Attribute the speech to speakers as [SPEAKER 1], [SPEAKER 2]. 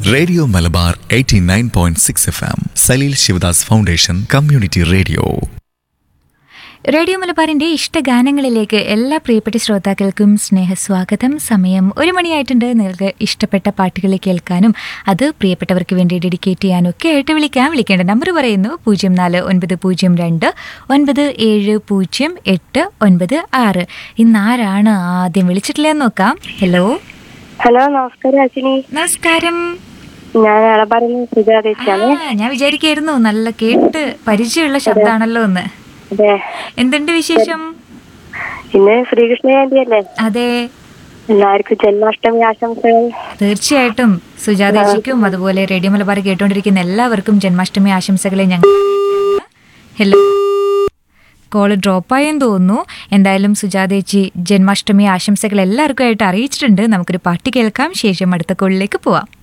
[SPEAKER 1] radio Malabar 89.6 point six F M Saleel Sivadas foundation community radio
[SPEAKER 2] radio മലബാറിന്റെ ഇഷ്ടഗാനങ്ങളിലേക്ക് എല്ലാ പ്രിയപ്പെട്ട ശ്രോതാക്കൾക്കും സ്നേഹസ്വാഗതം സമയം ഒരു മണിയായിട്ടുണ്ട് നിങ്ങൾക്ക് ഇഷ്ടപ്പെട്ട പാട്ടുകൾ കേൾക്കാനും അത് പ്രിയപ്പെട്ടവർക്ക് വേണ്ടി ഡെഡിക്കേറ്റ് ചെയ്യാനും ഒക്കെ ആയിട്ട് വിളിക്കാൻ വിളിക്കേണ്ട നമ്പർ പറയുന്നു പൂജ്യം നാല് ഒൻപത് പൂജ്യം രണ്ട് ഒൻപത് ഏഴ് പൂജ്യം എട്ട് ഒൻപത് ആറ് ഇന്ന് ആരാണ് ആദ്യം വിളിച്ചിട്ടില്ലെന്ന് നോക്കാം ഹലോ
[SPEAKER 3] ഹലോ നമസ്കാരം അശ്വിനി
[SPEAKER 2] നമസ്കാരം
[SPEAKER 3] ഞാൻ എളപ്പാറിന് സുജാതേച്ചാണ്
[SPEAKER 2] ആ, ഞാൻ വിചാരിക്കായിരുന്നു നല്ല കേട്ട് പരിചയമുള്ള ശബ്ദമാണല്ലോ എന്ന്
[SPEAKER 3] അതെ
[SPEAKER 2] എന്തുണ്ട് വിശേഷം
[SPEAKER 3] ഇന്ന് ശ്രീകൃഷ്ണ ജയന്തി അല്ലേ
[SPEAKER 2] അതെ
[SPEAKER 3] എല്ലാവർക്കും ജന്മാഷ്ടമി ആശംസകൾ
[SPEAKER 2] തീർച്ചയായിട്ടും സുജാതേച്ചിക്കും അതുപോലെ റേഡിയോ മലബാർ കേട്ടുകൊണ്ടിരിക്കുന്ന എല്ലാവർക്കും ജന്മാഷ്ടമി ആശംസകളെ ഞങ്ങൾ ഹലോ കോള് ഡ്രോപ്പായെന്ന് തോന്നുന്നു എന്തായാലും സുജാതേച്ചി ജന്മാഷ്ടമി ആശംസകൾ എല്ലാവർക്കും ആയിട്ട് അറിയിച്ചിട്ടുണ്ട് നമുക്കൊരു പാട്ട് കേൾക്കാം ശേഷം അടുത്ത കോളിലേക്ക് പോവാം